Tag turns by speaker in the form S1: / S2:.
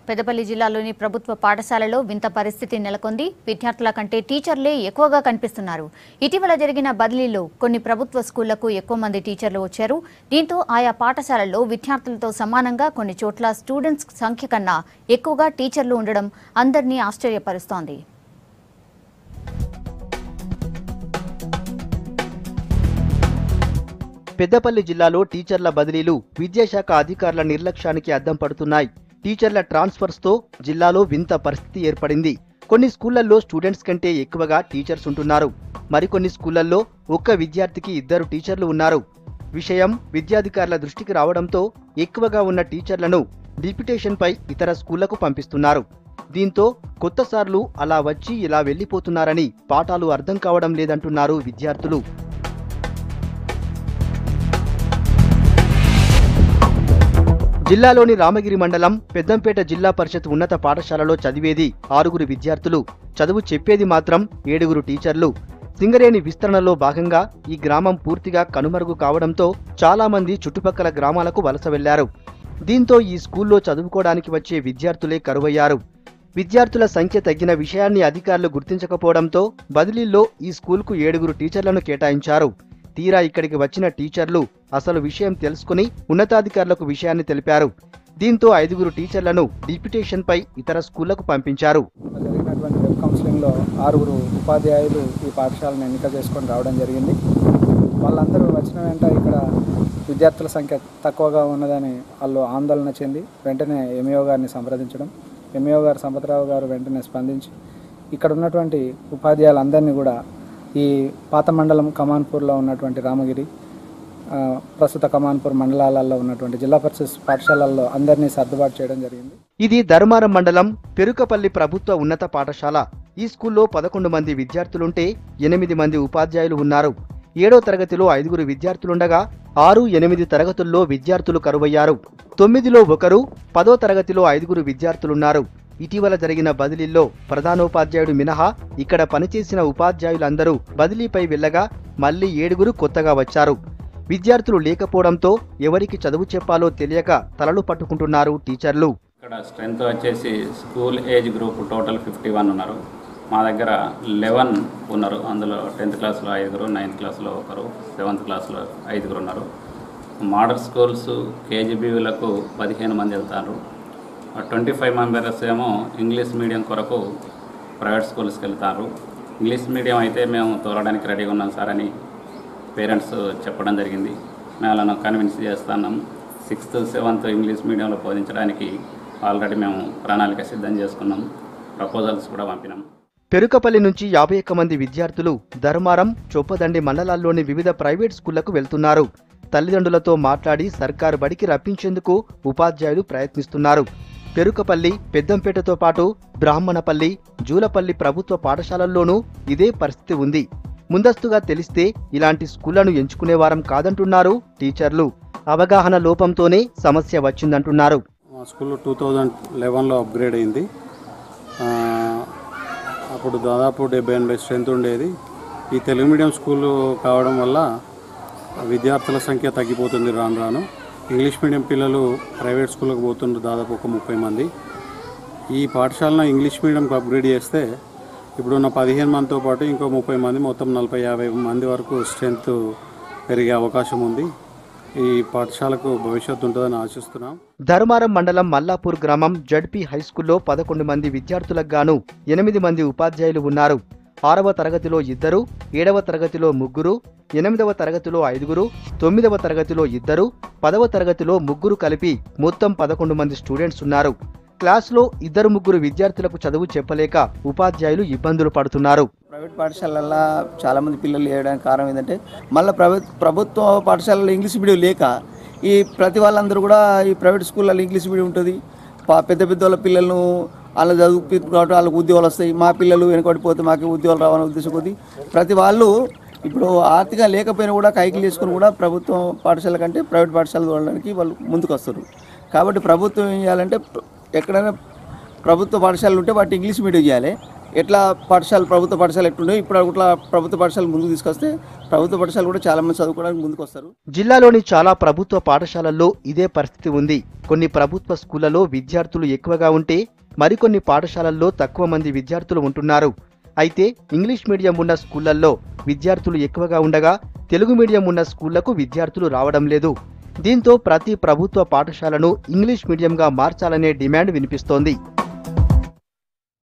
S1: పెద్దపల్లి జిల్లాలోని ప్రభుత్వ పాఠశాలలో వింత పరిస్థితి నెలకొంది విద్యార్థుల కంటే టీచర్లే ఎక్కువగా కనిపిస్తున్నారు ఇటీవల జరిగిన బదిలీలో కొన్ని ప్రభుత్వ స్కూళ్లకు ఎక్కువ మంది టీచర్లు వచ్చారు దీంతో ఆయా పాఠశాలల్లో విద్యార్థులతో సమానంగా కొన్ని చోట్ల స్టూడెంట్స్ సంఖ్య కన్నా ఎక్కువగా టీచర్లు ఉండడం అందరినీ ఆశ్చర్యపరుస్తోంది
S2: పెద్దపల్లి జిల్లాలో టీచర్ల బదిలీలు విద్యాశాఖ అధికారుల నిర్లక్ష్యానికి అద్దం పడుతున్నాయి టీచర్ల ట్రాన్స్ఫర్స్ తో జిల్లాలో వింత పరిస్థితి ఏర్పడింది కొన్ని స్కూళ్లలో స్టూడెంట్స్ కంటే ఎక్కువగా టీచర్స్ ఉంటున్నారు మరికొన్ని స్కూళ్లలో ఒక్క విద్యార్థికి ఇద్దరు టీచర్లు ఉన్నారు విషయం విద్యాధికారుల దృష్టికి రావడంతో ఎక్కువగా ఉన్న టీచర్లను డిప్యుటేషన్ పై ఇతర స్కూళ్లకు పంపిస్తున్నారు దీంతో కొత్తసార్లు అలా వచ్చి ఇలా వెళ్లిపోతున్నారని పాఠాలు అర్థం కావడం లేదంటున్నారు విద్యార్థులు జిల్లాలోని రామగిరి మండలం పెద్దంపేట జిల్లా పరిషత్ ఉన్నత పాఠశాలలో చదివేది ఆరుగురు విద్యార్థులు చదువు చెప్పేది మాత్రం ఏడుగురు టీచర్లు సింగరేణి విస్తరణలో భాగంగా ఈ గ్రామం పూర్తిగా కనుమరుగు కావడంతో చాలా మంది చుట్టుపక్కల గ్రామాలకు వలస వెళ్లారు దీంతో ఈ స్కూల్లో చదువుకోవడానికి వచ్చే విద్యార్థులే కరువయ్యారు విద్యార్థుల సంఖ్య తగ్గిన విషయాన్ని అధికారులు గుర్తించకపోవడంతో బదిలీల్లో ఈ స్కూల్కు ఏడుగురు టీచర్లను కేటాయించారు తీరా ఇక్కడికి వచ్చిన టీచర్లు అసలు విషయం తెలుసుకుని ఉన్నతాధికారులకు విషయాన్ని తెలిపారు దీంతో ఐదుగురు టీచర్లను డిప్యుటేషన్ పై ఇతర స్కూళ్లకు పంపించారు
S3: జరిగినటువంటి వెబ్ కౌన్సిలింగ్లో ఆరుగురు ఉపాధ్యాయులు ఈ పాఠశాలను ఎన్నిక చేసుకొని రావడం జరిగింది వాళ్ళందరూ వచ్చిన వెంట ఇక్కడ విద్యార్థుల సంఖ్య తక్కువగా ఉన్నదని వాళ్ళు ఆందోళన చెంది వెంటనే ఎంఈఓ గారిని సంప్రదించడం ఎంఈఓ గారు సంపతరావు గారు వెంటనే స్పందించి ఇక్కడ ఉన్నటువంటి ఉపాధ్యాయులందరినీ కూడా ఈ పాత మండలం కమాన్పూర్లో ఉన్నటువంటి రామగిరి ఆ, ప్రస్తుత కమాన్పూర్ మండలాలలో ఉన్నటువంటి జిల్లా పరిషత్ పాఠశాలల్లో అందరినీ సర్దుబాటు చేయడం జరిగింది
S2: ఇది ధర్మారం మండలం పెరుకపల్లి ప్రభుత్వ ఉన్నత పాఠశాల ఈ స్కూల్లో పదకొండు మంది విద్యార్థులుంటే ఎనిమిది మంది ఉపాధ్యాయులు ఉన్నారు ఏడో తరగతిలో ఐదుగురు విద్యార్థులుండగా ఆరు ఎనిమిది తరగతుల్లో విద్యార్థులు కరువయ్యారు తొమ్మిదిలో ఒకరు పదో తరగతిలో ఐదుగురు విద్యార్థులున్నారు ఇటీవల జరిగిన బదిలీల్లో ప్రధానోపాధ్యాయుడు మినహా ఇక్కడ పనిచేసిన ఉపాధ్యాయులందరూ బదిలీపై వెళ్ళగా మళ్లీ ఏడుగురు కొత్తగా వచ్చారు విద్యార్థులు లేకపోవడంతో ఎవరికి చదువు చెప్పాలో తెలియక తలలు పట్టుకుంటున్నారు టీచర్లు
S4: ఇక్కడ స్ట్రెంత్ వచ్చేసి school age group total fifty one ఉన్నారు మా దగ్గర లెవెన్ ఉన్నారు అందులో టెన్త్ క్లాస్లో ఐదుగురు నైన్త్ క్లాస్లో ఒకరు సెవెంత్ క్లాస్లో ఐదుగురు ఉన్నారు మోడల్ స్కూల్స్ కేజీబీలకు పదిహేను మంది వెళ్తారు ట్వంటీ ఫైవ్ మెంబర్స్ ఏమో ఇంగ్లీష్ మీడియం కొరకు ప్రైవేట్ స్కూల్స్కి వెళ్తారు ఇంగ్లీష్ మీడియం అయితే మేము తోలడానికి రెడీగా ఉన్నాం సార్ అని పేరెంట్స్ చెప్పడం జరిగింది మేము వాళ్ళను కన్విన్స్ చేస్తున్నాం సిక్స్త్ సెవెంత్ ఇంగ్లీష్ మీడియంలో బోధించడానికి ఆల్రెడీ మేము ప్రణాళిక సిద్ధం చేసుకున్నాం ప్రపోజల్స్ కూడా పంపినాం
S2: పెరుకపల్లి నుంచి యాభై ఒక్క మంది విద్యార్థులు ధర్మారం చొప్పదండి మండలాల్లోని వివిధ ప్రైవేట్ స్కూళ్లకు వెళ్తున్నారు తల్లిదండ్రులతో మాట్లాడి సర్కారు బడికి రప్పించేందుకు ఉపాధ్యాయులు ప్రయత్నిస్తున్నారు పెరుకపల్లి పెద్దంపేటతో పాటు బ్రాహ్మణపల్లి జూలపల్లి ప్రభుత్వ పాఠశాలల్లోనూ ఇదే పరిస్థితి ఉంది ముందస్తుగా తెలిస్తే ఇలాంటి స్కూళ్లను ఎంచుకునేవారం కాదంటున్నారు టీచర్లు అవగాహన లోపంతోనే సమస్య వచ్చిందంటున్నారు
S5: మా స్కూల్ టూ థౌజండ్ లెవెన్లో అప్గ్రేడ్ అయింది ఆ, అప్పుడు దాదాపు డెబ్బై ఎనభై స్ట్రెంత్ ఉండేది ఈ తెలుగు మీడియం స్కూల్ కావడం వల్ల విద్యార్థుల సంఖ్య తగ్గిపోతుంది రాను రాను ఇంగ్లీష్ మీడియం పిల్లలు ప్రైవేట్ స్కూల్కి పోతున్నారు దాదాపు ఒక ముప్పై మంది ఈ పాఠశాలను ఇంగ్లీష్ మీడియంకి అప్గ్రేడ్ చేస్తే ఇప్పుడున్న పదిహేను మందితో పాటు ఇంకో ముప్పై మంది మొత్తం నలభై యాభై మంది వరకు స్ట్రెంత్ పెరిగే అవకాశం ఉంది ఈ పాఠశాలకు భవిష్యత్తు ఉంటుందని ఆశిస్తున్నాం
S2: ధర్మారం మండలం మల్లాపూర్ గ్రామం జడ్పీ హైస్కూల్లో పదకొండు మంది విద్యార్థులకు గాను ఎనిమిది మంది ఉపాధ్యాయులు ఉన్నారు ఆరవ తరగతిలో ఇద్దరు ఏడవ తరగతిలో ముగ్గురు ఎనిమిదవ తరగతిలో ఐదుగురు తొమ్మిదవ తరగతిలో ఇద్దరు పదవ తరగతిలో ముగ్గురు కలిపి మొత్తం పదకొండు మంది స్టూడెంట్స్ ఉన్నారు క్లాస్లో ఇద్దరు ముగ్గురు విద్యార్థులకు చదువు చెప్పలేక ఉపాధ్యాయులు ఇబ్బందులు పడుతున్నారు
S6: ప్రైవేట్ పాఠశాలల్లో చాలామంది పిల్లలు వేయడానికి కారణం ఏంటంటే మళ్ళీ ప్రభుత్వ ప్రభుత్వ పాఠశాలలో ఇంగ్లీష్ మీడియం లేక ఈ ప్రతి వాళ్ళందరూ కూడా ఈ ప్రైవేట్ స్కూళ్ళలో ఇంగ్లీష్ మీడియం ఉంటుంది పా- పెద్ద పెద్ద వాళ్ళ పిల్లలను వాళ్ళ చదువు కాబట్టి వాళ్ళకి ఉద్యోగాలు వస్తాయి మా పిల్లలు వెనుకబడిపోతే మాకు ఉద్యోగాలు రావాలనే ఉద్దేశం కొద్దీ ప్రతి వాళ్ళు ఇప్పుడు ఆర్థికంగా లేకపోయినా కూడా కైకిలు చేసుకుని కూడా ప్రభుత్వం పాఠశాల కంటే ప్రైవేట్ పాఠశాల చూడడానికి వాళ్ళు ముందుకు వస్తారు కాబట్టి ప్రభుత్వం ఏం చేయాలంటే ప్ర- ఎక్కడైనా ప్రభుత్వ పాఠశాలలు ఉంటే వాటి ఇంగ్లీష్ మీడియం చేయాలి ఎట్లా పాఠశాల ప్రభుత్వ పాఠశాల ఎట్లుండే ఇప్పుడు అట్లా ప్రభుత్వ పాఠశాల ముందుకు తీసుకొస్తే ప్రభుత్వ పాఠశాల కూడా చాలా మంది చదువుకోవడానికి ముందుకు వస్తారు
S2: జిల్లాలోని చాలా ప్రభుత్వ పాఠశాలల్లో ఇదే పరిస్థితి ఉంది కొన్ని ప్రభుత్వ స్కూళ్లలో విద్యార్థులు ఎక్కువగా ఉంటే మరికొన్ని పాఠశాలల్లో తక్కువ మంది విద్యార్థులు ఉంటున్నారు అయితే ఇంగ్లీష్ మీడియం ఉన్న స్కూళ్లలో విద్యార్థులు ఎక్కువగా ఉండగా తెలుగు మీడియం ఉన్న స్కూళ్లకు విద్యార్థులు రావడం లేదు దీంతో ప్రతి ప్రభుత్వ పాఠశాలను ఇంగ్లీష్ మీడియంగా మార్చాలనే డిమాండ్ వినిపిస్తోంది